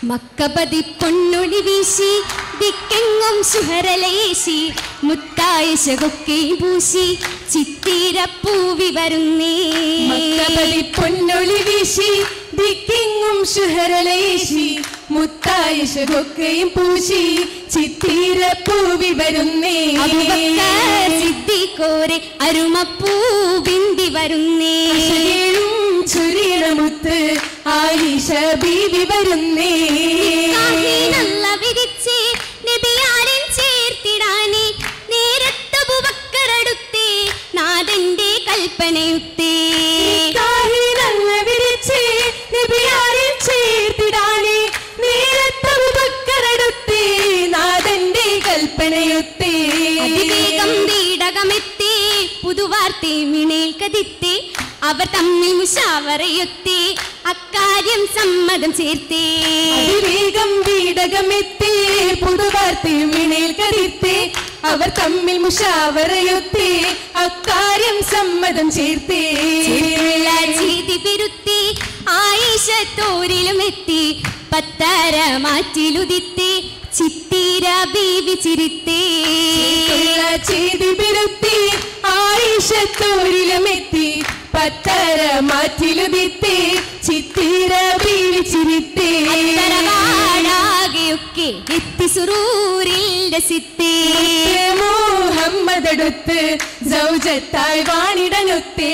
മക്കപതി പൊന്നൊളി വീശി ദിക്കെങ്ങും സുഹരലേശി മുത്തായ ശകൊക്കെയും പൂശി ചിത്തിര പൂവി വരുന്നേ മക്കബലി പൊന്നൊളി വീശി ദിക്കിങ്ങും ശുഹരലേശി മുത്തായ ശകൊക്കെയും പൂശി ചിത്തീര പൂവി വരുന്നേ അബൂബക്കർ സിദ്ദീഖോരെ അരുമപ്പൂ ബിന്ദി വരുന്നേ ഏഴും ചുരിയണമുത്ത് ആയിഷ ബീവി വരുന്നേ കാഹിനല്ല വിരിച്ച് നബിയാരൻ ചേർത്തിടാനേ നേരത്തെ അബൂബക്കറടുത്തേ നാഥന്റെ കൽപ്പനയുത്തേ കാഹിനല്ല വിരിച്ച് നബിയാരെ ചേർത്തിടാനേ നേരത്തെ അബൂബക്കറടുത്തേ നാഥന്റെ കൽപ്പനയൊത്തേ അതിവേഗം വീടകമെത്തി പുതുവാർത്തെ മിണേൽ കതിത്തെ അവർ തമ്മിൽ മുഷാവറയൊത്തി അക്കാര്യം സമ്മതം ചേർത്തേ അതിവേഗം വീടകമെത്തി പുതുവാർത്തി മിണേൽ കരുത്തി അവർ തമ്മിൽ മുഷാവറയൊത്തി അക്കാര്യം സമ്മതം ചേർത്തേ ചിരുള്ള ചെയ്തി പെരുത്തി ആയിഷ തോരിലും എത്തി പത്തര മാറ്റിലുദിത്തി ചിത്തിര ബീവി ചിരിത്തേ ഉള്ള ചെയ്തി പിരുത്തി ആയിഷത്തോരിലുമെത്തി പത്തര മാറ്റിലുതിത്തി ചിത്തിര വീഴിച്ചിരുത്തി തറവാടാകെയൊക്കെ എത്തി സുറൂരിൽ രസിത്തേ മുഹമ്മദടുത്ത് സൗജത്തായി വാണിടനൊത്തേ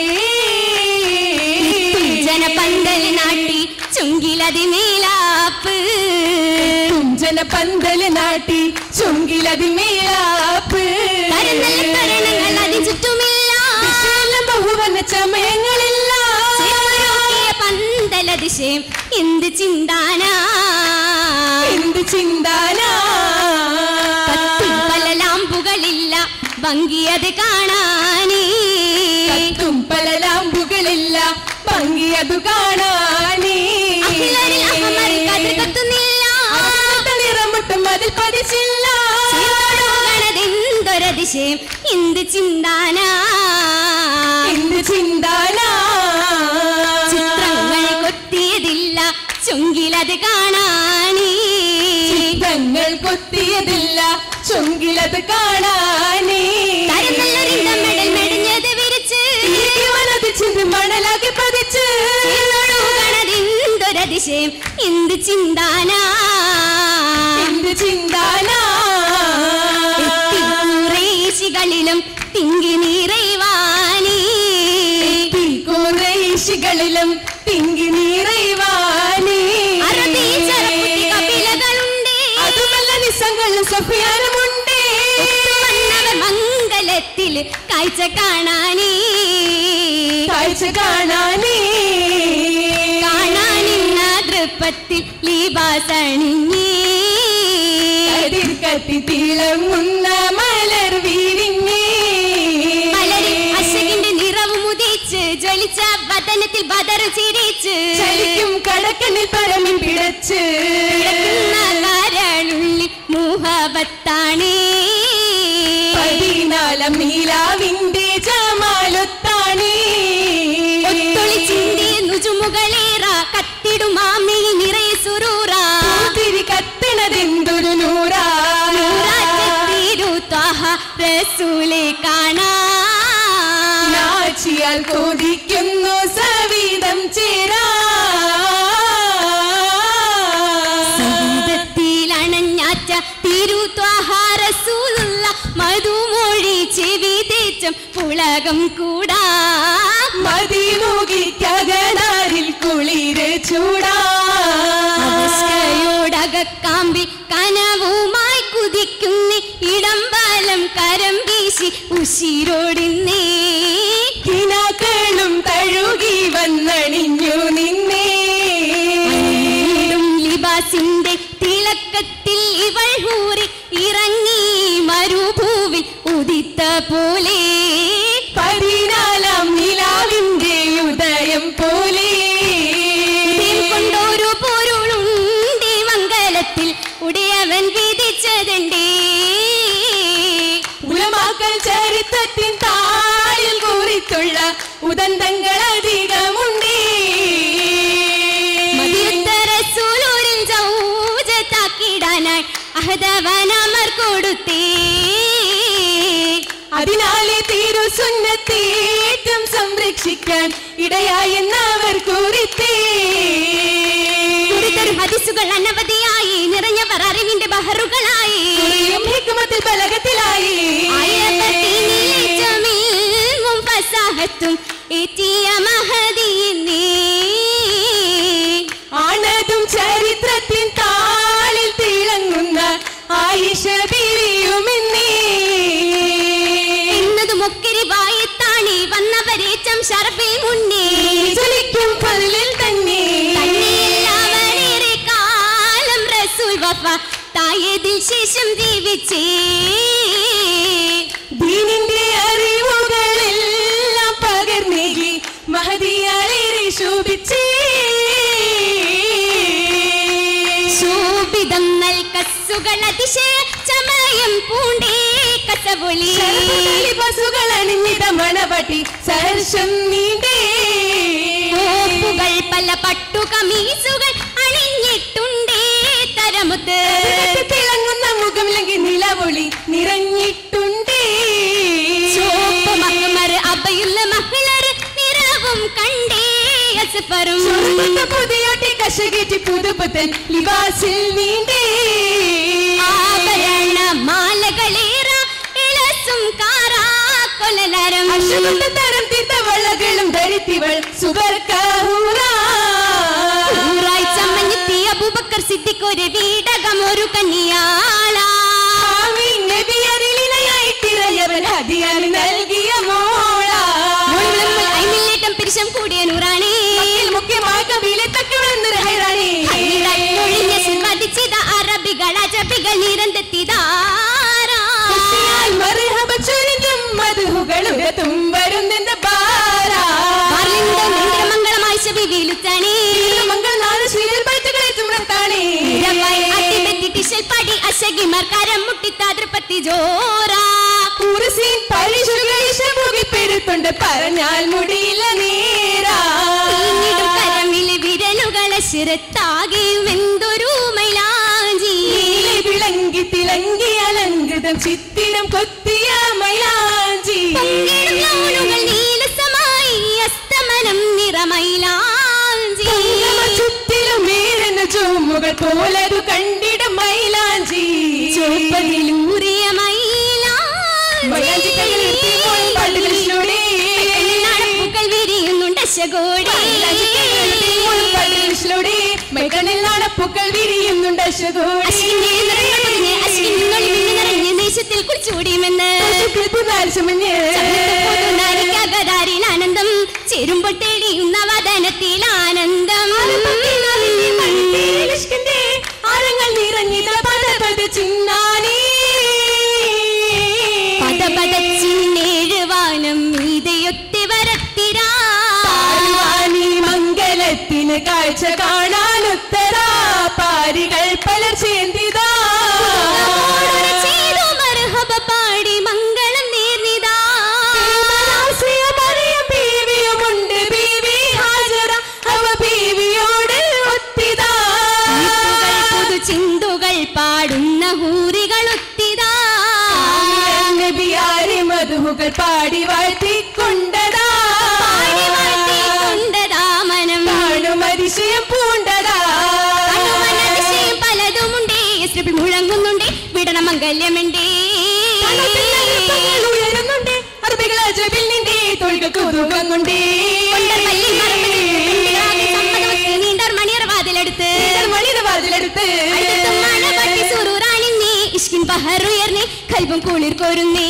ജനപന്തൽ നാട്ടി ചുങ്കിലതി മേലാപ്പ് കുഞ്ചന പന്തല് നാട്ടി ചുങ്കിലതി മേലാപ്പ് കരന്നല്ല കരണങ്ങൾ അതി ചുറ്റുമില്ല വിശാലം ബഹുവന ചമയങ്ങളില്ല ചേർന്നൊരുക്കിയ പന്തലതിശയം എന്ത് ചിന്താനാ എന്ത് ചിന്താനാ കത്തും പല ലാമ്പുകളില്ല ഭംഗിയത് കാണാനേ കത്തും പല ലാമ്പുകളില്ല ഭംഗിയതു കാണാനേ അഖിലരിൽ അഹമർ കതിർ കത്തുന്നില്ല അവസാനത്തെ നിറമൊട്ടും അതിൽ പതിച്ചില്ല ചേർന്നൊരുകണതെന്തൊരതിശയം എന്ത് ചിന്താനാ എന്ത് ചിന്താനാ ചിത്രങ്ങൾ കൊത്തിയതില്ല ചുങ്കിലത് കാണാനേ ചിത്രങ്ങൾ കൊത്തിയതില്ല ചുങ്കിലത് കാണാനേ കരന്നല്ലൊരിന്ത മെഡൽ മെടിഞ്ഞത് വിരിച്ച് ഇരിക്കുവനത് ചിന്ത് മണലാക്കി പതിച്ച് ചേർന്നൊരുകണതെന്തൊരതിശയം എന്ത് ചിന്താനാ എന്ത് ചിന്താനാ കുറേശികളിലും തിങ്കി നിറൈവാനേ ഈ കുറേശികളിലും തിങ്ങി നിറയുവാനേ അറബി ചെറുപ്പുത്തി കപിലകളുണ്ട് അതുമല്ല നിസ്സങ്ങളും സഫിയാനുമുണ്ട് മന്നവർ മംഗലത്തിൽ കാഴ്ച കാണാനേ കാഴ്ച കാണാനേ കാണാനിന്ന ദൃപ്പത്തിൽ ലീബാസണിഞ്ഞേ കതിർ കത്തി തിളങ്ങുന്ന മലർ വിരിഞ്ഞേ മലരിൽ അശകിന്റെ നിറവ് മുതിച്ച് ജ്വലിച്ച വതനത്തിൽ ബദർ ചിരിച്ച് ചലിക്കും കടക്കനിൽ പരമിൽ പിടച്ച് കിടക്കുന്ന കാരളുള്ളിൽ മൂഹബത്താണേ പതിനാലാം നീലാവിന്റെ ജമാലൊത്താണേ ഒത്തൊളി ചിന്തിയ നുജുമുകളേറ കത്തിടും ആമയിൽ നിറയെ സുറൂറ തിരി കത്തണതെന്തൊരു നൂറാ നൂറാറ്റത്തിരു ത്വഹ റസൂലെ കാണാ നാച്ചിയാൽ കൊതിക്കുന്നു സവീതം ചേരാ സംഗീതത്തിൽ അണഞ്ഞാറ്റ തിരു ത്വഹ റസൂലുള്ള മധുമൊഴി ചെവി തേച്ചം പുളകം കൂടാ മതിമുകിക്കകനാരിൽ കുളിര് ചൂടാ അവസ്ഥയോടകക്കാമ്പിൽ കനവുമായി കുതിക്കുന്നേ ഇടം വലം കരം വീശി ഉശിരോടുന്നേ കിനാക്കളും തഴുകി വന്നണിഞ്ഞു നിന്നേ വീണ്ടും ലിബാസിന്റെ തിളക്കത്തിൽ ഇവൾ ഹൂറി ഇറങ്ങി മരുഭൂവിൽ ഉദിത്ത പോലെ പതിനാലാം നിലാവിന്റെ ഉദയം പോലെ ഇതിൽ കൊണ്ടൊരു പൊരുളുണ്ട് മംഗലത്തിൽ ഉടയവൻ വിധിച്ചതുണ്ടേ ഉലമാക്കൾ ചരിത്രത്തിൻ താളിൽ കുറിത്തുള്ള ഉദന്തങ്ങൾ അധികമുണ്ടേ മതിയുത്തര സൂലൂരിൽ അതിനാൽ തിരു സുന്നത്തേറ്റം സംരക്ഷിക്കാൻ ഇടയായെന്നവർ കുറിത്തേ കുറിത്തൊരു ഹദിസുകൾ അനവധിയായി നിറഞ്ഞവർ അറിവിന്റെ ബഹറുകളായി കുറിയും ഹിക്മത്തിൽ ബലകത്തിലായി അയപത്തിനിലേറ്റമിൽമും ഫസാഹത്തും എത്തിയ മഹദിയെന്നേ. ആണതും ചരിത്രത്തിൻ താളിൽ തിളങ്ങുന്ന ആയിഷ ബിരിയുമെന്നേ എന്നതും ഒക്കരിവായത്താണി വന്നവരേറ്റം ഷറഫിൽ മുന്നേ ജ്വലിക്കും പല്ലിൽ തന്നെ തന്നെയെല്ലാവരേറെ കാലം റസൂൽ വഫ തായതിൽ ശേഷം ജീവിച്ചേ ദീനിന്റെ അറിവുകളെല്ലാം പകർന്നേകി മഹതിയാളേറെ ശോഭിച്ചേ ശോഭിതം നൽകസ്സുകൾ അതിശയ ചമയം പൂണ്ടേ കസവൊലി ബസുകൾ അണിഞ്ഞിത മണവട്ടി സഹർഷം നീണ്ടേ കോപ്പുകൾ പല പട്ടു കമീസുകൾ അണിഞ്ഞിട്ടുണ്ടേ തരമുത്ത് തിളങ്ങുന്ന മുഖം ലങ്കി നിലവൊളി നിറഞ്ഞിട്ടുണ്ടേ ചുവപ്പ് മഹ്മർ അബയുള്ള മഹിളർ നിറവും കണ്ടേ അസ്ഫറും സ്വർണ്ണത്തെ പുതിയോട്ടി കശകേറ്റി പുതുപുത്തൻ ലിവാസിൽ നീണ്ടേ ആഭരണ മാലകളേറ ഇളസും കാറാ കൊലലരം അശ്വത്തെ തരം തീർത്ത വള്ളകളും ധരിത്തിവൾ സുബർക്കാഹൂറാ ൂറായി ചമ്മഞ്ഞെത്തി അബൂബക്കർ സിദ്ദിഖ് ഒരു വീടകം ഒരു കന്യാളാ ആമീൻ നബി അരിളിനയായിട്ടിറയവൻ ഹദിയാൻ നൽകിയ മോളാ മുൾമുൾ ഐമില്ലേറ്റം പിരിശം കൂടിയ നൂറാണേ മക്കിൽ മുഖ്യമായ കവിയിലെ തക്കവെന്നൊരു ഹൈറാണി ഹൈറായി ഒഴിഞ്ഞ സിൽവദിച്ചിത അറബികൾ അജബികൾ നിരന്തെത്തിതാരാ കുട്ടിയാൽ മർഹബ ചൊരിഞ്ഞും മധുഹുകളുടെ തുമ്പരുന്നെന്ന ബാരാ ബാർലിന്റെ മംഗളമായി ശബി വീലുത്താണേ മംഗളനാഥ ശീലൽ പഴുത്തുകളെ ചുമത്താണേ ഇരവായി അട്ടിബെത്തി ടിഷൽ പടി അശകിമാർ കരം മുട്ടിത്താ തൃപ്പത്തി ജോറാ കുറിസീൻ പരിശുകളിഷമുകിപ്പെരുത്തുണ്ട് പറഞ്ഞാൽ മുടിയില്ല നേരാ പിന്നീടും കരമിലെ വിരലുകളെ ശിരത്താകെയും എന്തൊരു മൈലാഞ്ചി നീലി വിളങ്കി തിളങ്ങി അലങ്കൃതം ചിത്തിരം കൊത്തിയ മൈലാഞ്ചി പൊങ്ങിടും ലൗനുകൾ നീലസമായി അസ്തമനം നിറമൈലാഞ്ചി പൊങ്ങമ ചുറ്റിലും വീഴുന്ന ചുമ്മുകൾ പോലതു കണ്ടിട മൈലാഞ്ചി ചുവപ്പതിലൂറിയ മൈലാഞ്ചി കയ്യിൽ എത്തിയപ്പോൾ പട്ടുകൃഷ്ണയുടെ മൈലാഞ്ചിപ്പൂക്കൾ വിരിയുന്നുണ്ട് ശകോടി മൈലാഞ്ചി കയ്യിൽ എത്തിയപ്പോൾ പട്ടുകൃഷ്ണയുടെ മൈക്കണ്ണിൽ നാണപ്പൂക്കൾ വിരിയുന്നുണ്ട് അശോകോടി അശ്വിന്റെ നിറങ്ങൾ പൊതിഞ്ഞ് അശ്വിൻ ഒളിവിന് നിറഞ്ഞ് ദേശത്തിൽ കുളിച്ചൂടിയുമെന്ന് നാരിക്കാകതാരിൽ ആനന്ദം ചേരുമ്പോൾ തെളിയുന്ന വദനത്തിൽ ആനന്ദം ആരങ്ങൾ നിറഞ്ഞിത പദപദ ചിന്നാനേ പദപദച്ചിന്നേഴുവാനം മീതയൊത്തി വരത്തിരാ പാരുവാണി മംഗലത്തിന് കാഴ്ച കാണാനുത്തരാ പാരികൾ പലർ ചേന്തിതാ ഓടൊരു ചെയ്തു മർഹബ പാടി മംഗളം നേർന്നിതാ ആശ്രയ മറിയം ബീവിയുമുണ്ട് ബീവി ഹാജറ അവ ബീവിയോട് ഒത്തിതാ ഈപ്പുകൾ പുതു ചിന്തുകൾ പാടുന്ന ഹൂറികൾ ഒത്തിതാ നബിയാരി മധുഹുകൾ പാടി വാഴ്ത്തിക്കൊണ്ടതാ പാടി വാഴ്ത്തിക്കൊണ്ടതാ മനം കാണും അതിശയം പൂണ്ടതാ അതിശയം പലതുമുണ്ടേ എസ്രബിൾ മുഴങ്ങുന്നുണ്ടേ വിടണ മംഗല്യമുണ്ടേ തങ്ങൾ ഉയരുന്നുണ്ട് അറബികൾ അജബിൽ നിന്റെ തൊഴിൽ കുതുകുന്നുണ്ടേ കൊണ്ടർമല്ലിൽ മറമണിൽ പെൺപിറാവിൽ സമ്മതമൊത്ത് നീണ്ടർ മണിയർ വാതിലെടുത്ത് മണിയുടെ വാതിലെടുത്ത് അടുത്തും മലപട്ടി സുറൂറാനിന്നേ ഇഷ്കിൻ ബഹറുയർന്നേ കൽബും കുളിർ കോരുന്നേ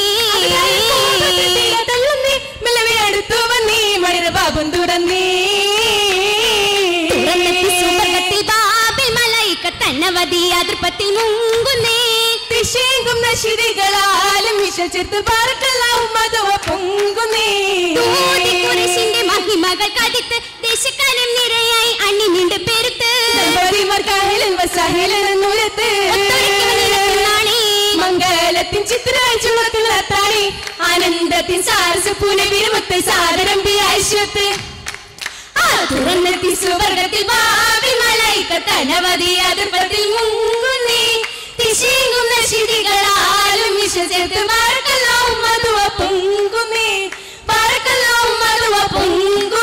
തള്ളുന്നേ മെല്ലവേ അടുത്തു വന്നേ മണിയുടെ പാപം തുടർന്നേ തുറന്നെത്തി സുവർഗത്തിൽ ബാബിൽ മലയിക്ക അനവധി അതിർപ്പത്തിൽ മുങ്കുന്നേ തിശേങ്കും നശിതികളാലും വിശ്വചിത്ത് പാർക്കെല്ലാം മതവ പൊങ്കുന്നേ തൂതി കുറശിന്റെ മഹിമകൾ കതിത്ത് ദേശക്കാലം നിരയായി അണിനിണ്ട് പെരുത്ത് ദമ്പതിമാർ കായലിൽ വസഹലെന്നുരത്ത് ഒത്തൊരുക്കിയ നിലത്തുന്നാണേ. മംഗലത്തിൻ ചിത്രായി ചുളത്തുള്ള താണി ആനന്ദത്തിൻ സാരസ പുനവിരുമത്തെ സാരംബി ഐശ്വത്ത് ആ തുറന്നെത്തി സുവർഗത്തിൽ ബാബി മലൈക്കത്ത് അനവധി അതിർപ്പത്തിൽ മുങ്ങുന്നേ തിശീങ്ങുന്ന ശിതികളാലും വിശ്വചേർത്ത് മാർക്കെല്ലാം മധുവ പൊങ്കുന്നേ പറക്കല്ലോ മധുവ പൊങ്കുന്നേ